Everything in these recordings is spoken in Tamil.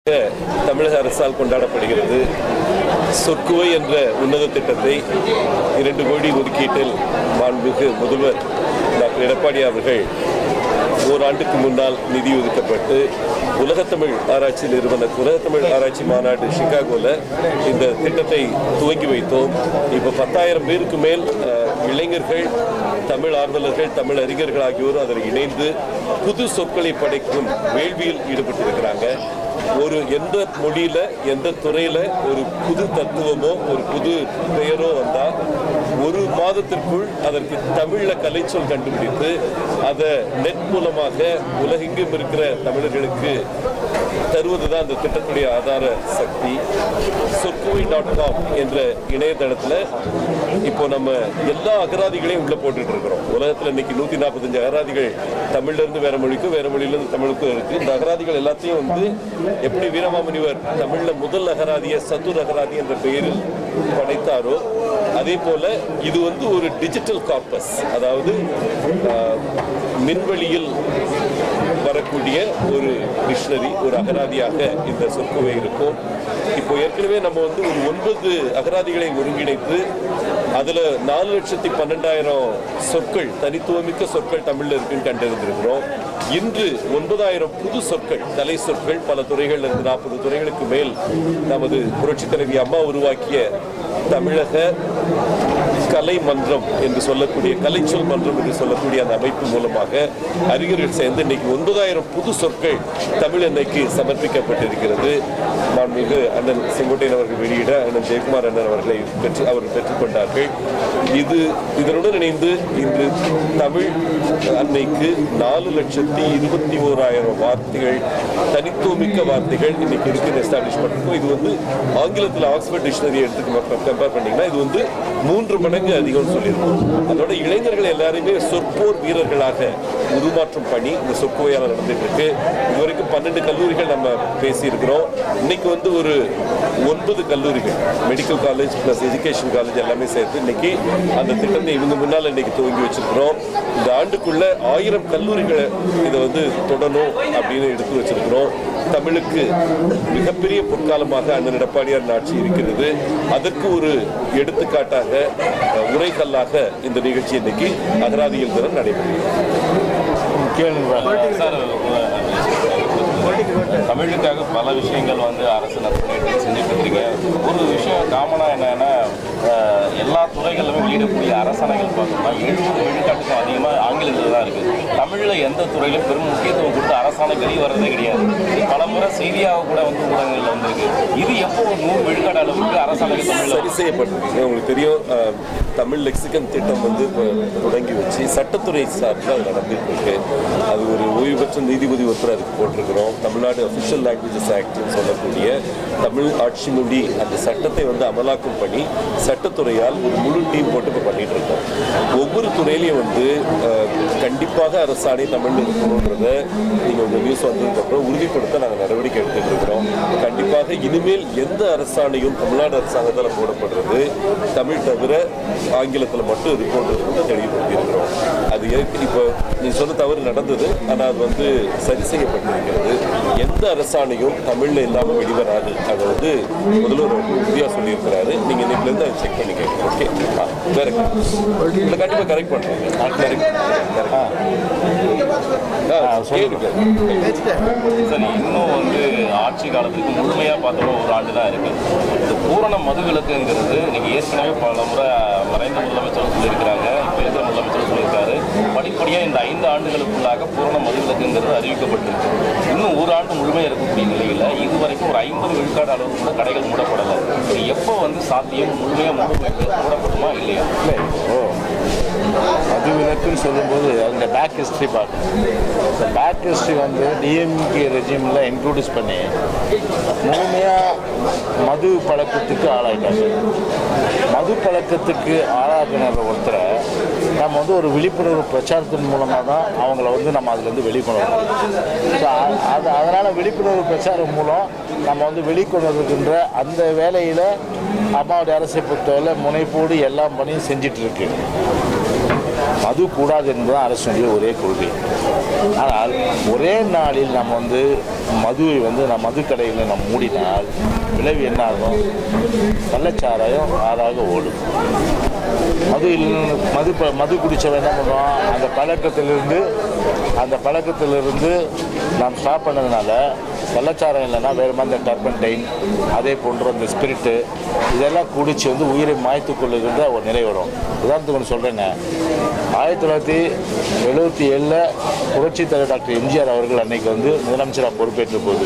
தமிழக அரசால் கொண்டாடப்படுகிறது சொற்குவை என்ற உன்னத திட்டத்தை இரண்டு கோடி ஒதுக்கீட்டில் மாண்புமிகு முதல்வர் டாக்டர் எடப்பாடி அவர்கள் ஓராண்டுக்கு முன்னால் நிதி ஒதுக்கப்பட்டு உலகத்தமிழ் ஆராய்ச்சி நிறுவன உலகத்தமிழ் ஆராய்ச்சி மாநாடு சிகாகோவில் இந்த திட்டத்தை துவங்கி வைத்தோம் இப்போ பத்தாயிரம் பேருக்கு மேல் அஹ், இளைஞர்கள் தமிழ் ஆர்வலர்கள் தமிழ் அறிஞர்கள் ஆகியோரும் அதில் இணைந்து புது சொற்களை படைக்கும் வேள்வியில் ஈடுபட்டிருக்கிறாங்க ஒரு எந்த மொழியில எந்த துறையில ஒரு புது தத்துவமோ ஒரு புது பெயரோ வந்தால் ஒரு மாதத்திற்குள் அதற்கு தமிழ்ல கலைச்சொல் கண்டுபிடித்து அதை நெட் மூலமாக உலகெங்கும் இருக்கிற தமிழர்களுக்கு தருவதுதான் அந்த திட்டத்துடைய ஆதார சக்தி சொற்குவை டாட் காம் என்ற இணையதளத்தில் இப்போ நம்ம எல்லா அகராதிகளையும் உள்ள போட்டுட்டு இருக்கிறோம் உலகத்தில் இன்னைக்கு நூற்றி நாற்பத்தஞ்சு அகராதிகள் தமிழ்ல இருந்து வேற மொழிக்கும் வேற மொழியிலிருந்து தமிழுக்கும் இருக்கு இந்த அகராதிகள் எல்லாத்தையும் வந்து எப்படி வீரமாமுனிவர் தமிழ்ல முதல் அகராதிய சத்துர் அகராதி என்ற பெயரில் படைத்தாரோ அதே போல இது வந்து ஒரு டிஜிட்டல் கார்பஸ் அதாவது ஆஹ், மின்வெளியில் வரக்கூடிய ஒரு டிக்ஷனரி ஒரு அகராதியாக இந்த சொற்குவை இருக்கும் இப்போ ஏற்கனவே நம்ம வந்து ஒரு ஒன்பது அகராதிகளை ஒருங்கிணைத்து அதுல நாலு லட்சத்தி பன்னெண்டாயிரம் சொற்கள் தனித்துவமிக்க சொற்கள் தமிழ்ல இருக்குன்னு கண்டறிந்திருக்கிறோம் இன்று ஒன்பதாயிரம் புது சொற்கள் கலை சொற்கள் பல துறைகள் இருந்து நாற்பது துறைகளுக்கு மேல் நமது புரட்சித் தலைவி அம்மா உருவாக்கிய தமிழக கலை மன்றம் என்று சொல்லக்கூடிய கலைச்சொல் மன்றம் என்று சொல்லக்கூடிய அந்த அமைப்பு மூலமாக அறிஞர்கள் சேர்ந்து இன்னைக்கு ஒன்பதாயிரம் புது சொற்கள் தமிழ் இன்னைக்கு சமர்ப்பிக்கப்பட்டிருக்கிறது மாண்புமிகு அண்ணன் செங்கோட்டையன் அவர்கள் வெளியிட அண்ணன் ஜெயக்குமார் அண்ணன் அவர்களை பெற்று அவர்கள் பெற்றுக்கொண்டார்கள் இது இதனுடன் இணைந்து இன்று தமிழ் அன்னைக்கு நாலு லட்சத்தி இருபத்தி ஓராயிரம் வார்த்தைகள் தனித்துவமிக்க வார்த்தைகள் இன்னைக்கு இருக்கு எஸ்டாப்ளிஷ் பண்ணிருக்கோம் இது வந்து ஆங்கிலத்தில் ஆக்ஸ்போர்ட் டிக்ஷனரி எடுத்து கம்பேர் பண்ணீங்கன்னா இது வந்து மூன்று மடங்கு அதிகம்னு சொல்லியிருக்கோம் அதோட இளைஞர்கள் எல்லாருமே சொற்போர் வீரர்களாக உருமாற்றும் பணி இந்த சொற்குவையால் நடந்துட்டு இருக்கு இதுவரைக்கும் பன்னெண்டு கல்லூரிகள் நம்ம பேசியிருக்கிறோம் இன்னைக்கு வந்து ஒரு ஒன்பது கல்லூரிகள் medical college plus education college எல்லாமே சேர்த்து இன்னைக்கு அந்த திட்டத்தை இவங்க முன்னால் இன்னைக்கு துவங்கி வச்சிருக்கிறோம் இந்த ஆண்டுக்குள்ள ஆயிரம் கல்லூரிகளை இதை வந்து தொடரும் அப்படின்னு எடுத்து வச்சிருக்கிறோம் தமிழுக்கு மிகப்பெரிய பொற்காலமாக அண்ணன் எடப்பாடியார் ஆட்சி இருக்கிறது அதற்கு ஒரு எடுத்துக்காட்டாக அஹ், உரைகல்லாக இந்த நிகழ்ச்சி இன்னைக்கு அகராதியில் தினம் நடைபெறுகிறது சார் தமிழுக்காக பல விஷயங்கள் வந்து அரசு நடத்திட்டு செஞ்சுட்டு இருக்கீங்க ஒரு விஷயம் காமனாக என்னன்னா அஹ், எல்லா துறைகளிலுமே வெளியிடக்கூடிய அரசாணைகள் பார்த்தோம்னா எழுபது விழுக்காட்டுக்கு அதிகமாக ஆங்கிலத்தில் தான் இருக்குது தமிழில் எந்த துறையிலும் பெரும் முக்கியத்துவம் கொடுத்து அரசாணை வெளியே வர்றதே கிடையாது இது பல முறை செய்தியாக கூட வந்து ஊடகங்களில் வந்திருக்கு இது எப்போ ஒரு நூறு விழுக்காடு அளவுக்கு அரசாணைகள் தமிழில் சரி செய்யப்பட்டிருக்கு உங்களுக்கு தெரியும் அஹ், தமிழ் லெக்சிகன் திட்டம் வந்து இப்போ தொடங்கி வச்சு சட்டத்துறை சார்பில் அது நடந்துட்டு இருக்கு அது ஒரு ஓய்வு பெற்ற நீதிபதி ஒருத்தர் அதுக்கு போட்டிருக்கிறோம் தமிழ்நாடு அஃபிஷியல் லாங்குவேஜஸ் ஆக்ட்னு சொல்லக்கூடிய தமிழ் ஆட்சி மொழி அந்த சட்டத்தை வந்து அமலாக்கும் பணி சட்டத்துறையால் ஒரு முழு டீம் போட்டு இப்போ பண்ணிட்டு இருக்கோம் ஒவ்வொரு துறையிலையும் வந்து அஹ், கண்டிப்பாக அரசாணை தமிழ் இருக்கணுன்றத நீங்கள் உங்கள் நியூஸ் வந்ததுக்கப்புறம் உறுதிப்படுத்த நாங்கள் நடவடிக்கை எடுத்துட்டு இருக்கிறோம் கண்டிப்பாக இனிமேல் எந்த அரசாணையும் தமிழ்நாடு அரசாங்கத்தால் போடப்படுறது தமிழ் தவிர ஆங்கிலத்தில் மட்டும் இருக்கும்ன்றது வந்து தெளிவுபடுத்தி இருக்கிறோம் அது ஏற்க- இப்போ நீ சொன்ன தவறு நடந்தது ஆனால் அது வந்து சரி செய்யப்பட்டிருக்கிறது எந்த அரசாணையும் தமிழில் இல்லாமல் வெளிவராது அதை வந்து முதல்வர் உறுதியாக சொல்லியிருக்கிறாரு நீங்கள் இன்னைக்குலேருந்து அதை செக் பண்ணிக்கங்க ஓகே வேற இல்லை கண்டிப்பாக கரெக்ட் பண்ணுறேன் கரெக்ட் கேளுங்க சரி இன்னும் வந்து ஆட்சி காலத்துக்கு முழுமையாக பார்த்தோம்னா ஒரு ஆண்டு தான் இருக்கு இந்த பூரண மதுவிலக்குங்கிறது நீங்கள் ஏற்கனவே பல முறை மறைந்த முதலமைச்சர் சொல்லியிருக்கிறாங்க இப்போ இருக்கிற முதலமைச்சர் சொல்லியிருக்காரு படிப்படியாக இந்த ஐந்து ஆண்டுகளுக்குள்ளாக பூரண மதுவிலக்குங்கிறது அறிவிக்கப்பட்டிருக்கு இன்னும் ஒரு ஆண்டு முழுமையாக இருக்கக்கூடிய நிலையில் இதுவரைக்கும் ஒரு ஐம்பது விழுக்காடு அளவுக்கு கூட கடைகள் மூடப்படலை இது எப்போ வந்து சாத்தியம் முழுமையாக மூட மூடப்படுமா இல்லையா இல்லை ஓ மது விலக்குன்னு சொல்லும்போது அந்த பேக் ஹிஸ்ட்ரி பார்க்கணும் இந்த பேக் ஹிஸ்ட்ரி வந்து டிஎம்கே ரெஜிமில் இன்ட்ரோடியூஸ் பண்ணி முழுமையாக மது பழக்கத்துக்கு ஆளாயிட்டாங்க மது பழக்கத்துக்கு ஆளாக்குன ஒருத்தரை நம்ம வந்து ஒரு விழிப்புணர்வு பிரச்சாரத்தின் மூலமாக தான் அவங்கள வந்து நம்ம அதுலேருந்து வெளிக்கொண்டு வரணும் ஸோ அது அதனால் விழிப்புணர்வு பிரச்சாரம் மூலம் நம்ம வந்து வெளிக்கொண்டு வருகின்ற அந்த வேலையில் அம்மாவுடைய அரசை பொறுத்தவரை முனைப்போடு எல்லாம் பணியும் செஞ்சிட்டு இருக்கு மது கூடாது என்பதுதான் அரசுடைய ஒரே கொள்கை ஆனால் ஒரே நாளில் நம்ம வந்து மதுவை வந்து நம்ம மது கடைகளை நம்ம மூடினால் விளைவு என்ன ஆகும் கள்ளச்சாராயம் ஆறாக ஓடும் மது இல்ல- மது ப- மது குடிச்சவன் என்ன பண்ணுவான் அந்த பழக்கத்திலிருந்து அந்த பழக்கத்திலிருந்து நாம் ஸ்டாப் பண்ணதுனால கள்ளச்சாரம் இல்லைன்னா வேறு மாதிரி இந்த டர்பன்டைன் அதே போன்ற அந்த ஸ்பிரிட்டு இதெல்லாம் குடிச்சு வந்து உயிரை மாய்த்து கொள்ளுகின்ற ஒரு நிலை வரும் உதாரணத்துக்கு ஒன்று சொல்கிறேங்க ஆயிரத்தி தொள்ளாயிரத்தி எழுபத்தி ஏழில் புரட்சித் தலைவர் டாக்டர் எம்ஜிஆர் அவர்கள் அன்னைக்கு வந்து முதலமைச்சராக பொறுப்பேற்ற போது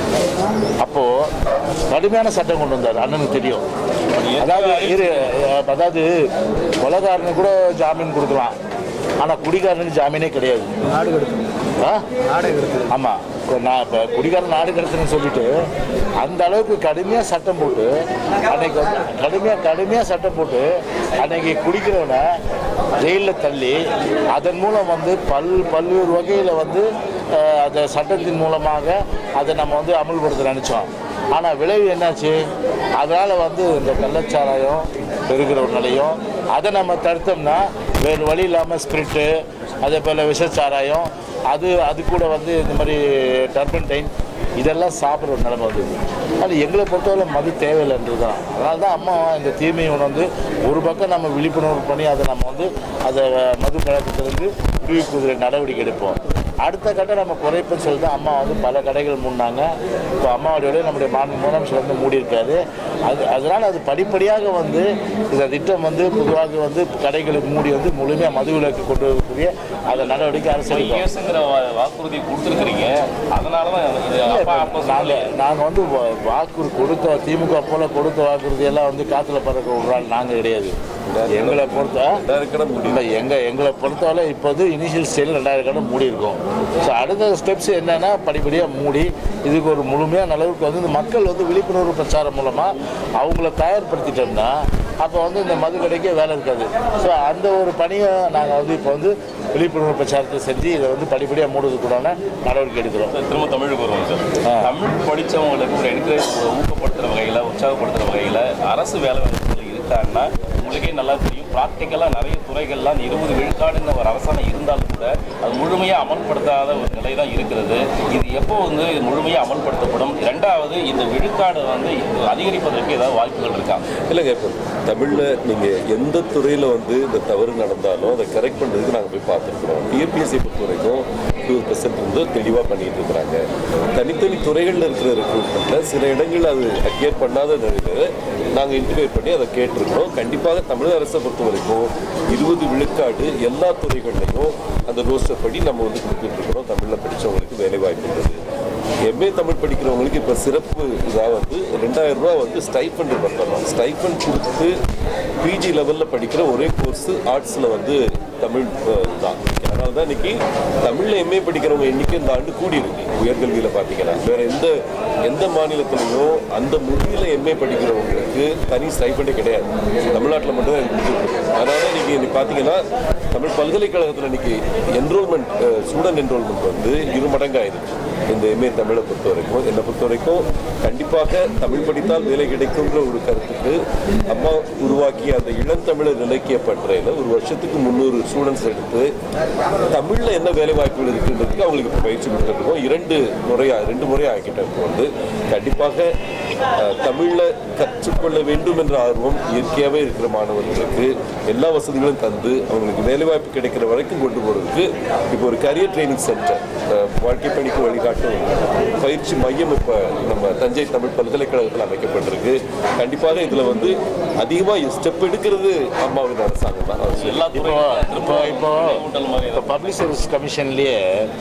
அப்போது கடுமையான சட்டம் கொண்டு வந்தார் அண்ணனுக்கு தெரியும் அதாவது இரு அதாவது கொலைகாரனுக்கு கூட ஜாமீன் கொடுக்கலாம் ஆனால் குடிகாரனுக்கு ஜாமீனே கிடையாது நாடு கடத்தணும் ஆ நாடே கடத்தணும் ஆமாம் இப்போ நான் இப்போ குடிகாரன் நாடு கடத்துன்னு சொல்லிட்டு அந்த அளவுக்கு கடுமையாக சட்டம் போட்டு அன்னைக்கு வந்து கடுமையாக கடுமையாக சட்டம் போட்டு அன்னைக்கு குடிக்கிறவனை ஜெயிலில் தள்ளி அதன் மூலம் வந்து பல் பல்வேறு வகையில் வந்து அஹ், அந்த சட்டத்தின் மூலமாக அதை நம்ம வந்து அமல்படுத்த நினச்சோம் ஆனால் விளைவு என்னாச்சு அதனால் வந்து இந்த கள்ளச்சாராயம் பெருகிற ஒரு நிலையும் அதை நம்ம தடுத்தோம்னா வேறு வழி இல்லாமல் ஸ்பிரிட்டு அதே போல் விஷச்சாராயம் அது அது கூட வந்து இந்த மாதிரி டர்பன்டைன் இதெல்லாம் சாப்பிட்ற ஒரு நிலைமை வந்தது அது எங்களை பொறுத்தவரை மது தேவையில்லைன்றது தான் அதனால தான் அம்மா இந்த தீமையை உணர்ந்து ஒரு பக்கம் நம்ம விழிப்புணர்வு பண்ணி அதை நம்ம வந்து அதை மது பழக்கத்திலிருந்து விடுவிப்பதில் நடவடிக்கை எடுப்போம் அடுத்த கட்டம் நம்ம குறைப்புன்னு சொல்லிட்டு அம்மா வந்து பல கடைகள் மூடினாங்க இப்போ அம்மாவுடைய நம்முடைய மாநில முதலமைச்சர் வந்து மூடியிருக்காரு அது அதனால் அது படிப்படியாக வந்து இந்த திட்டம் வந்து பொதுவாக வந்து கடைகளை மூடி வந்து முழுமையாக மது விலக்கு கொண்டு வரக்கூடிய அந்த நடவடிக்கை அரசு எடுக்கும். இயேசுங்கிற வா- வாக்குறுதி கொடுத்துருக்கிறீங்க அதனால தான் இது அப்பா அப்பா நாங்கள் சொல்லி நாங்கள் வந்து வா- வாக்கு கொடுத்த திமுக போல கொடுத்த வாக்குறுதி எல்லாம் வந்து காற்றுல பறக்க விடுறாள் நாங்கள் கிடையாது எங்களை பொறுத்த ரெண்டாயிரம் கடை முடியும் இல்லை எங்கள் எங்களை பொறுத்தவரை இப்போது இனிஷியல் ஸ்டேஜில் ரெண்டாயிரம் கடை மூடி இருக்கோம் ஸோ அடுத்த ஸ்டெப்ஸ் என்னன்னா படிப்படியாக மூடி இதுக்கு ஒரு முழுமையான அளவுக்கு வந்து இந்த மக்கள் வந்து விழிப்புணர்வு பிரச்சாரம் மூலமாக அவங்கள தயார்படுத்திட்டோம்னா அப்போ வந்து இந்த மது கடைக்கே வேலை இருக்காது ஸோ அந்த ஒரு பணியை நாங்கள் வந்து இப்போ வந்து விழிப்புணர்வு பிரச்சாரத்தை செஞ்சு இதை வந்து படிப்படியாக மூடுறதுக்குண்டான நடவடிக்கை எடுக்கிறோம் திரும்ப தமிழுக்கு வருவோம் சார் தமிழ் படிச்சவங்களுக்கு ஒரு என்கரேஜ் ஊக்கப்படுத்துற வகையில் உற்சாகப்படுத்துற வகையில் அரசு வேலை வாய்ப்புகள் இருக்காங்கன்னா உங்களுக்கே நல்லா தெரியும் ப்ராக்டிக்கலாக நிறைய துறைகள்லாம் அந்த இருபது விழுக்காடுன்னு ஒரு அரசாங்கம் இருந்தாலும் கூட அது முழுமையாக அமல்படுத்தாத ஒரு நிலை தான் இருக்கிறது இது எப்போ வந்து இது முழுமையாக அமல்படுத்தப்படும் இரண்டாவது இந்த விழுக்காடு வந்து அதிகரிப்பதற்கு ஏதாவது வாய்ப்புகள் இருக்கா இல்லைங்க இப்போ தமிழில் நீங்கள் எந்த துறையில் வந்து இந்த தவறு நடந்தாலும் அதை கரெக்ட் பண்ணுறதுக்கு நாங்கள் போய் பார்த்துருக்குறோம் டிஎப்பிஎஸ்சி பொறுத்த வரைக்கும் டூ பர்சன்ட் வந்து தெளிவாக பண்ணிட்டு இருக்கிறாங்க தனித்தனி துறைகளில் இருக்கிற ரெக்ரூட்மெண்ட்டில் சில இடங்கள் அது அக்கேட் பண்ணாத நிலையில் நாங்கள் இன்டிமேட் பண்ணி அதை கேட்டிருக்கிறோம் கண்டிப்பாக தமிழக அரசை பொறுத்த வரைக்கும் இருபது விழுக்காடு எல்லா துறைகள்லையும் அந்த ரோஸ்டர் படி நம்ம வந்து கொடுத்துட்டு இருக்கிறோம் தமிழில் படித்தவங்களுக்கு வேலை வாய்ப்புன்றது எம்ஏ தமிழ் படிக்கிறவங்களுக்கு இப்போ சிறப்பு இதாக வந்து ரெண்டாயிரம் ரூபா வந்து ஸ்டைஃபண்ட் பண்ணுறோம் ஸ்டைஃபண்ட் கொடுத்து பிஜி லெவலில் படிக்கிற ஒரே கோர்ஸ் ஆர்ட்ஸில் வந்து தமிழ் அஹ், தான் அதனால தான் இன்னைக்கு தமிழில் எம்ஏ படிக்கிறவங்க எண்ணிக்கை இந்த ஆண்டு கூடி இருக்கு உயர்கல்வியில் பார்த்தீங்கன்னா வேற எந்த எந்த மாநிலத்திலையும் அந்த மொழியில் எம்ஏ படிக்கிறவங்களுக்கு தனி ஸ்டைஃபண்டே கிடையாது தமிழ்நாட்டில் மட்டும் தான் கொடுத்துருக்கு அதனால இன்னைக்கு இன்னைக்கு பார்த்தீங்கன்னா தமிழ் பல்கலைக்கழகத்தில் இன்னைக்கு என்ரோல்மெண்ட் ஸ்டூடெண்ட் என்ரோல்மெண்ட் வந்து இரு மடங்காயிருக்கு இந்த எம்ஏ தமிழை பொறுத்த வரைக்கும் என்னை பொறுத்த வரைக்கும் கண்டிப்பாக தமிழ் படித்தால் வேலை கிடைக்குங்கிற ஒரு கருத்துக்கு அம்மா உருவாக்கிய அந்த இளந்தமிழர் இலக்கிய பற்றையில் ஒரு வருஷத்துக்கு முந்நூறு ஸ்டூடெண்ட்ஸ் எடுத்து தமிழில் என்ன வேலை வாய்ப்புகள் இருக்குன்றதுக்கு அவங்களுக்கு இப்போ பயிற்சி கொடுத்துருக்கோம் இரண்டு முறையாக ரெண்டு முறையாக ஆக்கிட்டோம் இப்போ வந்து கண்டிப்பாக அஹ், தமிழில் கற்றுக்கொள்ள வேண்டும் என்ற ஆர்வம் இயற்கையாகவே இருக்கிற மாணவர்களுக்கு எல்லா வசதிகளும் தந்து அவங்களுக்கு வேலைவாய்ப்பு கிடைக்கிற வரைக்கும் கொண்டு போகிறதுக்கு இப்போ ஒரு கரியர் ட்ரைனிங் சென்டர் வாழ்க்கை பணிக்கு வழிகாட்டும் பயிற்சி மையம் இப்போ நம்ம தஞ்சை தமிழ் பல்கலைக்கழகத்தில் அமைக்கப்பட்டிருக்கு கண்டிப்பாக இதில் வந்து அதிகமாக ஸ்டெப் எடுக்கிறது அம்மாவின் அரசாங்கம் தான் அது எல்லா இப்போ துறையும் இப்போ இப்போ ஊட்டல் மாதிரி இப்போ பப்ளிக் சர்வீஸ் கமிஷன்லேயே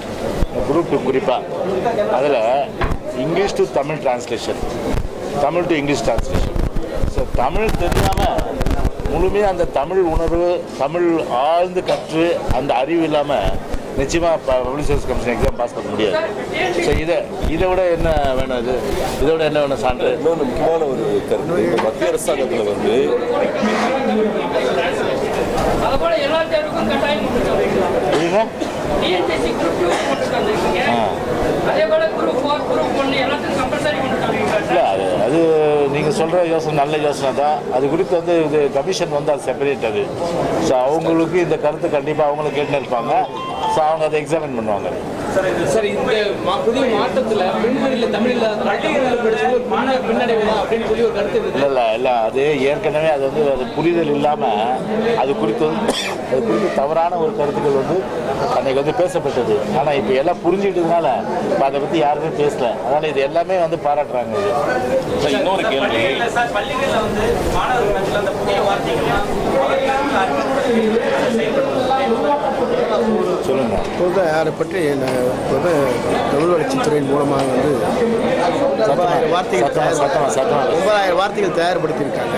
குரூப் டூ குறிப்பாக அதில் English to Tamil translation Tamil to English translation so Tamil தெரியாமல் முழுமையாக அந்த தமிழ் உணர்வு தமிழ் ஆழ்ந்து கற்று அந்த அறிவு இல்லாமல் நிச்சயமாக public service commission exam pass பண்ண முடியாது ஸோ இதை இதை விட என்ன வேணும் இது இதை விட என்ன வேணும் சான்று இன்னொன்று முக்கியமான ஒரு கருத்து இந்த மத்திய அரசாங்கத்தில் வந்து அது போல எல்லா தேர்வுக்கும் கட்டாயம் கொடுத்துருக்காங்க புரியுங்க டிஎன்பிஎஸ்சி குரூப் டூ கொடுத்துருக்காங்க அதே போல குரூப் ஃபோர் குரூப் ஒன்று எல்லாத்துக்கும் கம்பல்சரி கொடுத்துருக்காங்க இல்லை அது அது நீங்கள் சொல்கிற யோசனை நல்ல யோசனை தான் அது குறித்து வந்து இது கமிஷன் வந்து அது செப்பரேட் அது ஸோ அவங்களுக்கு இந்த கருத்து கண்டிப்பாக அவங்களும் கேட்டுன்னு இருப்பாங்க ஸோ அவங்க அதை எக்ஸாமின் பண்ணுவாங்க சார் இந்த மா- புதிய மாற்றத்துல பெண்களில் தமிழ் இல்லாத பள்ளிகளில் படிச்சது ஒரு மாணவ பின்னடைவு தான் அப்படின்னு சொல்லி ஒரு கருத்து இருக்குது இல்லை இல்லை இல்லை அது ஏற்கனவே அது வந்து அது புரிதல் இல்லாமல் அது குறித்து வந்து அது குறித்து தவறான ஒரு கருத்துக்கள் வந்து அன்னைக்கு வந்து பேசப்பட்டது ஆனால் இப்போ எல்லாம் புரிஞ்சுக்கிட்டதுனால இப்போ அதை பற்றி யாருமே பேசல அதனால் இது எல்லாமே வந்து பாராட்டுறாங்க இது சார் இன்னொரு கேள்வி சார் பள்ளிகளில் வந்து மாணவர்கள் மத்தியில் அந்த புதிய வார்த்தைகள்லாம் சொல்லுங்க இப்போது அதை பற்றி நான் இப்போது தமிழ் வளர்ச்சித்துறையின் மூலமாக வந்து ஒன்பதாயிரம் வார்த்தைகள் சத்தமா, தயார் சத்தமா, சத்தமா. ஒன்பதாயிரம் வார்த்தைகள் தயார்படுத்தியிருக்காங்க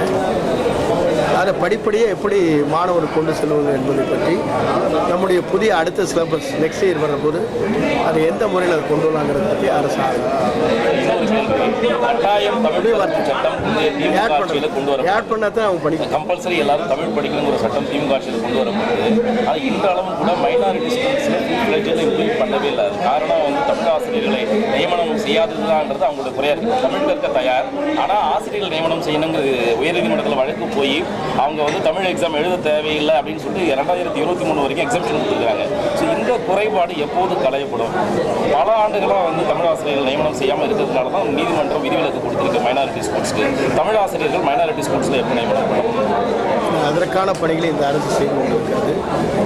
அதை படிப்படியே எப்படி மாணவர் கொண்டு செல்வது என்பதை பற்றி நம்முடைய புதிய அடுத்த சிலபஸ் நெக்ஸ்ட் இயர் வரும்போது அதை எந்த முறையில் அதை கொண்டு வரலாங்கிறத பற்றி அரசு இன்னொரு கேள்வி கட்டாயம் தமிழ் கல்வி சட்டம் இந்த திமுக ஆட் ஆட்சியில் கொண்டு பண்ண வர ஆட் பண்ணால் தான் அவங்க படிக்கணும் கம்பல்சரி எல்லாரும் தமிழ் படிக்கணுங்கிற சட்டம் திமுக ஆட்சியில் கொண்டு வரப்படுது ஆனால் இந்த அளவு கூட மைனாரிட்டி ஸ்டூடெண்ட்ஸில் ஃபுல் ஃபிளெஜில் இம்ப்ளிமெண்ட் பண்ணவே இல்லை அது காரணம் வந்து தமிழ் ஆசிரியர்களை நியமனம் செய்யாததுதான்ன்றது அவங்களோட குறையா இருக்கு தமிழ் கற்க தயார் ஆனால் ஆசிரியர்கள் நியமனம் செய்யணுங்கிறது உயர்நீதிமன்றத்தில் வழக்கு போய் அவங்க வந்து தமிழ் எக்ஸாம் எழுத தேவையில்லை அப்படின்னு சொல்லிட்டு இரண்டாயிரத்தி இருபத்தி மூணு வரைக்கும் எக்ஸாம்ஷன் கொடுத்துருக்காங்க ஸோ இந்த குறைபாடு எப்போது களையப்படும் பல ஆண்டுகளாக வந்து தமிழ் ஆசிரியர்கள் நியமனம் செய்யாமல் இருக்கிறதுனால தான் நீதிமன்றம் விதிவிலக்கு கொடுத்துருக்கு மைனாரிட்டி ஸ்கூல்ஸ்க்கு தமிழ் ஆசிரியர்கள் மைனாரிட்டி ஸ்கூல்ஸில் எப்போ நியமனம் பண்ணணும் அதற்கான பணிகளை இந்த அரசு செய்து கொண்டிருக்கிறது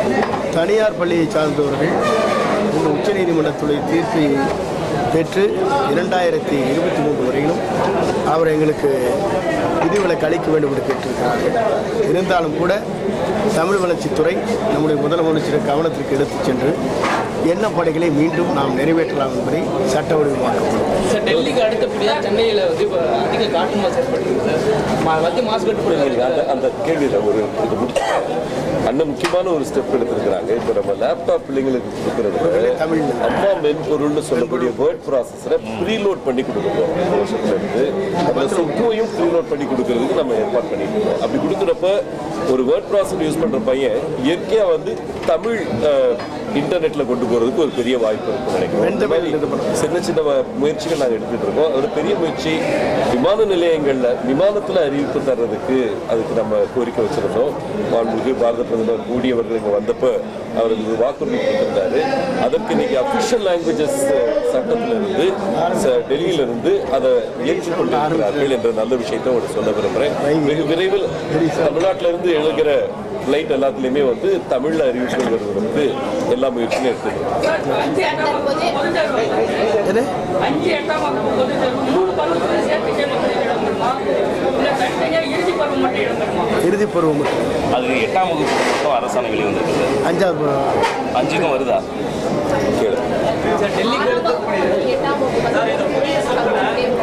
தனியார் பள்ளியை சார்ந்தவர்கள் இந்த உச்சநீதிமன்றத்துடைய தீர்ப்பை பெற்று இரண்டாயிரத்தி இருபத்தி மூன்று வரையிலும் அவர் எங்களுக்கு விதிவிலக்கு அளிக்க வேண்டும் என்று கேட்டிருக்கிறார்கள் இருந்தாலும் கூட தமிழ் வளர்ச்சித்துறை நம்முடைய முதலமைச்சர் கவனத்திற்கு எடுத்துச் சென்று என்ன பணிகளை மீண்டும் நாம் நிறைவேற்றலாம் என்பதை சட்ட வடிவமாக்கப்படும் சார் டெல்லிக்கு அடுத்தபடியாக சென்னையில் வந்து இப்போ அதிக காற்று மாசு ஏற்பட்டிருக்கு சார் ம- மத்திய மாசுக்கட்டுப்படுத்தி அந்த அந்த கேள்வியில் ஒரு இது முடிச்சு அண்ணன் முக்கியமான ஒரு ஸ்டெப் எடுத்திருக்கிறாங்க இப்போ நம்ம லேப்டாப் பிள்ளைங்களுக்கு கொடுக்கறது தமிழ் அம்மா மென்பொருள்னு சொல்லக்கூடிய வேர்ட் ப்ராசஸரை ப்ரீலோட் பண்ணி கொடுக்குறோம் இந்த வருஷத்துல இருந்து அதில் சொற்குவையும் ப்ரீலோட் பண்ணி கொடுக்கறதுக்கு நம்ம ஏற்பாடு பண்ணிட்டு இருக்கோம் அப்படி கொடுக்குறப்ப ஒரு வேர்ட் ப்ராசஸ் யூஸ் பண்ற பையன் இயற்கையா வந்து தமிழ் இன்டர்நெட்ல கொண்டு போறதுக்கு ஒரு பெரிய வாய்ப்பு இருக்குன்னு நினைக்கிறோம் இந்த மாதிரி சின்ன சின்ன வ- முயற்சிகள் நாங்கள் எடுத்துட்டு இருக்கோம் ஒரு பெரிய முயற்சி விமான நிலையங்கள்ல விமானத்துல அறிவிப்பு தர்றதுக்கு அதுக்கு நம்ம கோரிக்கை வச்சிருந்தோம் மாண்புமிகு பாரத பிரதமர் மோடி அவர்கள் இங்க வந்தப்ப அவருக்கு வாக்குறுதி கொடுத்திருந்தாரு அதற்கு இன்னைக்கு அபிஷியல் லாங்குவேஜஸ் சட்டத்துல இருந்து ச- டெல்லியில இருந்து அதை ஏற்றுக்கொண்டிருக்கிறார்கள் என்ற நல்ல விஷயத்தை ஒரு சொல்ல விரும்புறேன் வெகு விரைவில் தமிழ்நாட்டில இருந்து எழுகிற ஃப்ளைட் எல்லாத்துலேயுமே வந்து தமிழ்ல அறிவிப்புகள் வருவதற்கு எல்லா முயற்சியும் எடுத்துக்கிறோம் அஞ்சு எட்டாம் வகுப்பு பொதுத் தேர்வு எது அஞ்சு எட்டாம் வகுப்பு பொதுத் தேர்வு மூணு பருவத்தில் சேர்த்து கேட்கக்கூடிய இடம் பெறுமா இல்லை தனித்தனியாக இறுதி பருவம் மட்டும் இடம் பெறுமா இறுதிப் பருவம் மட்டும். அது எட்டாம் வகுப்பு மட்டும் அரசாணை வெளிவந்திருக்குது அஞ்சாவது பருவம். அஞ்சுக்கும் வருதா கேளு சார் டெல்லிக்கு அடுத்து எட்டாம் வகுப்பு வந்து புதிய சட்டம்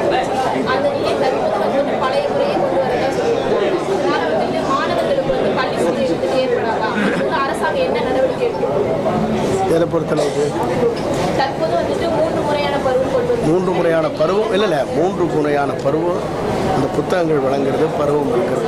அந்த நீர் தற்போது வந்து பழைய முறையை கொண்டு வரதா சொல்லியிருக்காங்க அதனால வந்துட்டு மாணவர்களுக்கு வந்து பள்ளி சூழ்நிலை ஏற்படாதா இதுக்கு அரசாங்கம் என்ன நடவடிக்கை எடுக்கும் எதை பொறுத்தளவுக்கு தற்போது வந்துட்டு மூன்று முறையான பருவம் கொண்டு வந்து மூன்று முறையான பருவம் இல்லை இல்லை மூன்று முறையான பருவம் அந்த புத்தகங்கள் வழங்குறது பருவம் இருக்கிறது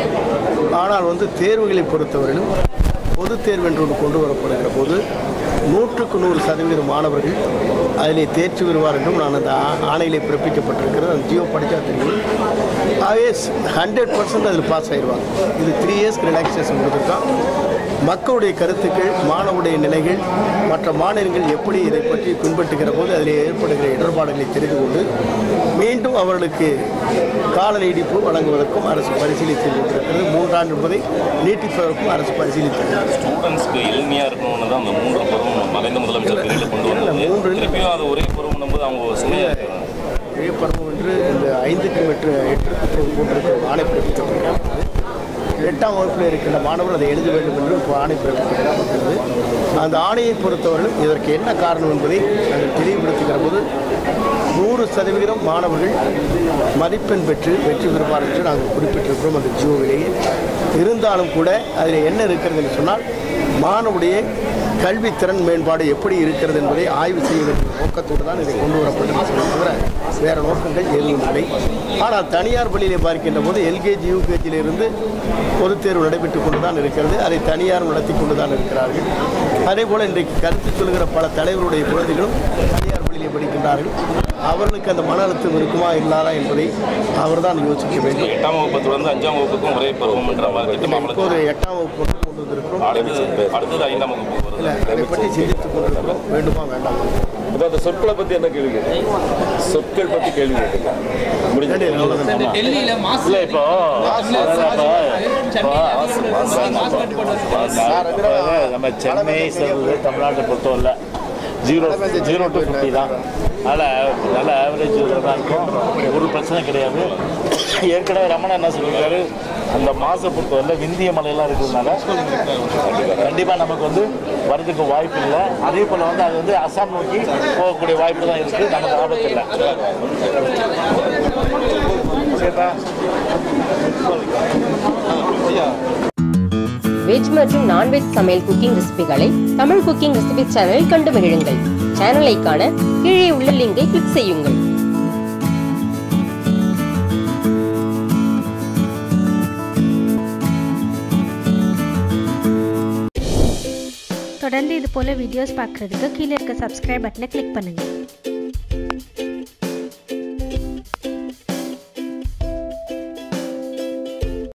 ஆனால் வந்து தேர்வுகளை பொறுத்தவரையிலும் பொதுத் தேர்வு என்று ஒன்று கொண்டு வரப்படுகிற போது நூற்றுக்கு நூறு சதவீத மாணவர்கள் அதிலே தேர்ச்சி பெறுவார் என்றும் நான் அந்த ஆ- ஆணையிலே பிறப்பிக்கப்பட்டிருக்கிறது அந்த ஜியோ படித்தா தெரியும் ஆகவே ஹண்ட்ரட் பர்சன்ட் அதில் பாஸ் ஆயிடுவாங்க இது த்ரீ இயர்ஸ்க்கு ரிலாக்ஸேஷன் கொடுத்துருக்கோம் மக்களுடைய கருத்துக்கள் மாணவருடைய நிலைகள் மற்ற மாநிலங்கள் எப்படி இதை பற்றி பின்பற்றுகிற போது அதில் ஏற்படுகிற இடர்பாடுகளை தெரிந்து கொண்டு மீண்டும் அவர்களுக்கு கால நீடிப்பு வழங்குவதற்கும் அரசு பரிசீலித்து கொண்டிருக்கிறது மூன்றாண்டு என்பதை நீட்டிப்பதற்கும் அரசு பரிசீலித்திருக்கிறது ஸ்டூடெண்ட்ஸ்க்கு எளிமையாக இருக்கணும்னு தான் அந்த மூன்று பருவம் மறைந்த முதலமைச்சர் பிரிவில் கொண்டு வந்தது மூன்று- திருப்பியும் அது ஒரே பருவம் போது அவங்க சுமையாக இருக்கிறாங்க பெரிய பருவம் என்று இந்த ஐந்துக்கு மெட்ரு எட்டு போட்டிருக்கிற ஆணை பிறப்பிக்கப்பட்டிருக்கிறது எட்டாம் வகுப்பில் இருக்கின்ற மாணவர்கள் அதை எழுத வேண்டும் என்று இப்போ ஆணை பிறப்பிக்கப்பட்டிருக்கிறது அந்த ஆணையை பொறுத்தவரையிலும் இதற்கு என்ன காரணம் என்பதை நாங்கள் தெளிவுபடுத்துகிற போது நூறு சதவிகிதம் மாணவர்கள் மதிப்பெண் பெற்று வெற்றி பெறுவார் என்று நாங்கள் குறிப்பிட்டிருக்கிறோம் அந்த ஜியோவிலேயே இருந்தாலும் கூட அதில் என்ன இருக்கிறது என்று சொன்னால் மாணவருடைய கல்வி திறன் மேம்பாடு எப்படி இருக்கிறது என்பதை ஆய்வு செய்ய வேண்டிய நோக்கத்தோடு தான் இதை கொண்டு வரப்பட்டிருக்கிறது தவிர வேறு நோக்கங்கள் எதுவும் இல்லை ஆனால் தனியார் பள்ளியிலே பார்க்கின்ற போது எல்கேஜி யூகேஜியிலிருந்து பொதுத் தேர்வு நடைபெற்றுக் கொண்டு தான் இருக்கிறது அதை தனியார் நடத்தி கொண்டு தான் இருக்கிறார்கள் அதே போல் இன்றைக்கு கருத்து சொல்கிற பல தலைவருடைய குழந்தைகளும் தனியார் பள்ளியிலே படிக்கின்றார்கள் அவர்களுக்கு அந்த மன அழுத்தம் இருக்குமா இல்லாதா என்பதை அவர் தான் யோசிக்க வேண்டும் எட்டாம் வகுப்பு தொடர்ந்து அஞ்சாம் வகுப்புக்கும் ஒரே பருவம்ன்ற மாதிரி திட்டம் இப்போது அமலுக்கு எட்டாம் வகுப்பு வரை கொண்டு வந்திருக்கிறோம் அடுத்தது அடுத்தது ஐந்தாம் வகுப்பு வருது இல்லை அதை பற்றி சிந்தித்துக் கொண்டிருக்கிறோம் வேண்டுமா வேண்டாமா அப்போ அந்த சொற்களை பற்றி என்ன கேள்வி கேட்டீங்க? சொற்கள் பற்றி கேள்வி கேட்டீங்க முடிஞ்சது நன்றி, அவ்வளவுதான். இந்த டெல்லியில மாசு இல்லை இப்போ நம்ம சென்னை செல்வது தமிழ்நாட்டை பொறுத்தவரை ஜீரோ ஜீரோ டு ஃபிஃப்டி தான் அதனால் நல்ல ஆவரேஜ் தான் இருக்கும் ஒரு பிரச்சனை கிடையாது ஏற்கனவே ரமணா என்ன சொல்லியிருக்காரு அந்த மாசை பொறுத்தவரை விந்திய மலையெல்லாம் இருக்கிறதுனால கண்டிப்பாக நமக்கு வந்து வரதுக்கு வாய்ப்பு இல்லை அதே போல் வந்து அது வந்து அசாம் நோக்கி போகக்கூடிய வாய்ப்பு தான் இருக்குது நமக்கு ஆபத்து இல்லை சரிப்பா வெஜ் மற்றும் நான்வெஜ் சமையல் குக்கிங் ரெசிபிகளை தமிழ் குக்கிங் ரெசிபி சேனலில் கண்டு மகிழுங்கள் சேனலை காண கீழே உள்ள லிங்கை கிளிக் செய்யுங்கள் தொடர்ந்து இது போல் வீடியோஸ் பார்க்குறதுக்கு கீழே இருக்க சப்ஸ்கிரைப் பட்டனை கிளிக் பண்ணுங்கள்